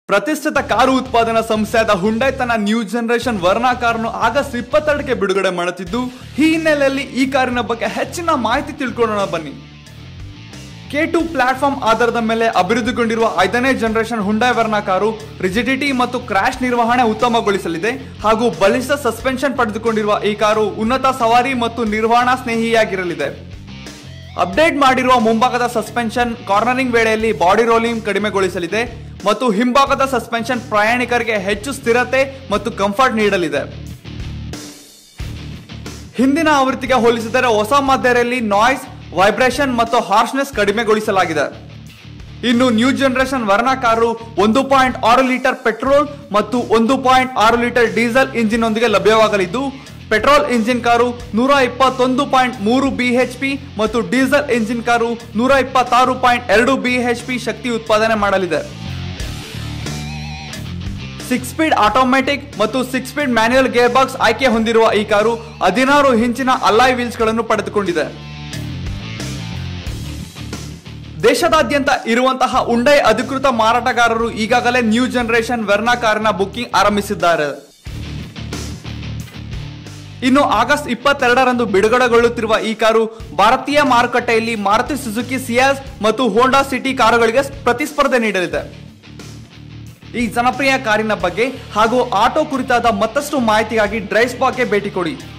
ಪ್ರತಿಷ್ಠಿತ ಕಾರು ಉತ್ಪಾದನಾ ಸಂಸ್ಥೆಯಾದ ಹುಂಡೈ ತನ್ನ ನ್ಯೂ ಜನರೇಷನ್ ವರ್ನಾ ಕಾರನ್ನು ಆಗಸ್ಟ್ ಇಪ್ಪತ್ತೆರಡಕ್ಕೆ ಬಿಡುಗಡೆ ಮಾಡುತ್ತಿದ್ದು ಈ ಹಿನ್ನೆಲೆಯಲ್ಲಿ ಈ ಕಾರಿನ ಬಗ್ಗೆ ಹೆಚ್ಚಿನ ಮಾಹಿತಿ ತಿಳ್ಕೊಳ್ಳೋಣ ಬನ್ನಿ ಕೆ ಟು ಪ್ಲಾಟ್ಫಾರ್ಮ್ ಆಧಾರದ ಮೇಲೆ ಅಭಿವೃದ್ಧಿಗೊಂಡಿರುವ ಐದನೇ generation Hyundai Verna car rigidity ಮತ್ತು ಕ್ರಾಶ್ ನಿರ್ವಹಣೆ ಉತ್ತಮಗೊಳಿಸಲಿದೆ ಹಾಗೂ ಬಲಿಷ್ಠ ಸಸ್ಪೆನ್ಷನ್ ಪಡೆದುಕೊಂಡಿರುವ ಈ ಕಾರು ಉನ್ನತ ಸವಾರಿ ಮತ್ತು ನಿರ್ವಹಣಾ ಸ್ನೇಹಿಯಾಗಿರಲಿದೆ ಅಪ್ಡೇಟ್ ಮಾಡಿರುವ ಮುಂಭಾಗದ ಸಸ್ಪೆನ್ಷನ್ ಕಾರ್ನರಿಂಗ್ ವೇಳೆಯಲ್ಲಿ ಬಾಡಿ ರೋಲಿಂಗ್ ಕಡಿಮೆಗೊಳಿಸಲಿದೆ ಮತ್ತು ಹಿಂಭಾಗದ ಸಸ್ಪೆನ್ಷನ್ ಪ್ರಯಾಣಿಕರಿಗೆ ಹೆಚ್ಚು ಸ್ಥಿರತೆ ಮತ್ತು ಕಂಫರ್ಟ್ ನೀಡಲಿದೆ ಹಿಂದಿನ ಆವೃತ್ತಿಗೆ ಹೋಲಿಸಿದರೆ ಹೊಸ ಮಾದರಿಯಲ್ಲಿ ನಾಯ್ಸ್ ವೈಬ್ರೇಷನ್ ಮತ್ತು ಹಾರ್ಶ್ನೆಸ್ ಕಡಿಮೆಗೊಳಿಸಲಾಗಿದೆ ಇನ್ನು ನ್ಯೂ ಜನರೇಷನ್ ವರ್ನಾ ಕಾರು ಒಂದು ಪಾಯಿಂಟ್ ಆರು ಲೀಟರ್ ಪೆಟ್ರೋಲ್ ಮತ್ತು ಒಂದು ಪಾಯಿಂಟ್ ಆರು ಲೀಟರ್ ಡೀಸೆಲ್ ಇಂಜಿನ್ ಒಂದಿಗೆ ಲಭ್ಯವಾಗಲಿದ್ದು ಪೆಟ್ರೋಲ್ ಇಂಜಿನ್ ಕಾರು ನೂರ ಇಪ್ಪತ್ತೊಂದು ಪಾಯಿಂಟ್ ಮೂರು ಬಿಎಚ್ಪಿ ಮತ್ತು ಡೀಸೆಲ್ ಇಂಜಿನ್ ಕಾರು ನೂರ ಇಪ್ಪತ್ತಾರು ಪಾಯಿಂಟ್ ಎರಡು ಬಿಎಚ್ಪಿ ಶಕ್ತಿ ಉತ್ಪಾದನೆ ಮಾಡಲಿದೆ ಸಿಕ್ಸ್ ಸ್ಪೀಡ್ ಆಟೋಮ್ಯಾಟಿಕ್ ಮತ್ತು six speed manual gear box ಆಯ್ಕೆ ಹೊಂದಿರುವ ಈ ಕಾರು ಹದಿನಾರು ಇಂಚಿನ ಅಲಾಯ್ ವೀಲ್ಸ್ ಗಳನ್ನು ಪಡೆದುಕೊಂಡಿದೆ ದೇಶದಾದ್ಯಂತ ಇರುವಂತಹ ಉಂಡೈ ಅಧಿಕೃತ ಮಾರಾಟಗಾರರು ಈಗಾಗಲೇ ನ್ಯೂ ಜನರೇಷನ್ ವೆರ್ನಾ ಕಾರಿನ ಬುಕ್ಕಿಂಗ್ ಆರಂಭಿಸಿದ್ದಾರೆ ಇನ್ನು ಆಗಸ್ಟ್ ಇಪ್ಪತ್ತೆರಡರಂದು ಬಿಡುಗಡೆಗೊಳ್ಳುತ್ತಿರುವ ಈ ಕಾರು ಭಾರತೀಯ ಮಾರುಕಟ್ಟೆಯಲ್ಲಿ ಮಾರುತಿ ಸುಜುಕಿ ಸಿಯಾಸ್ ಮತ್ತು ಹೋಂಡಾ ಸಿಟಿ ಕಾರುಗಳಿಗೆ ಪ್ರತಿಸ್ಪರ್ಧೆ ನೀಡಲಿದೆ ಈ ಜನಪ್ರಿಯ ಕಾರಿನ ಬಗ್ಗೆ ಹಾಗೂ ಆಟೋ ಕುರಿತಾದ ಮತ್ತಷ್ಟು ಮಾಹಿತಿಗಾಗಿ ಡ್ರೈವ್ ಸ್ಪಾಕ್ಕೆ ಭೇಟಿ ಕೊಡಿ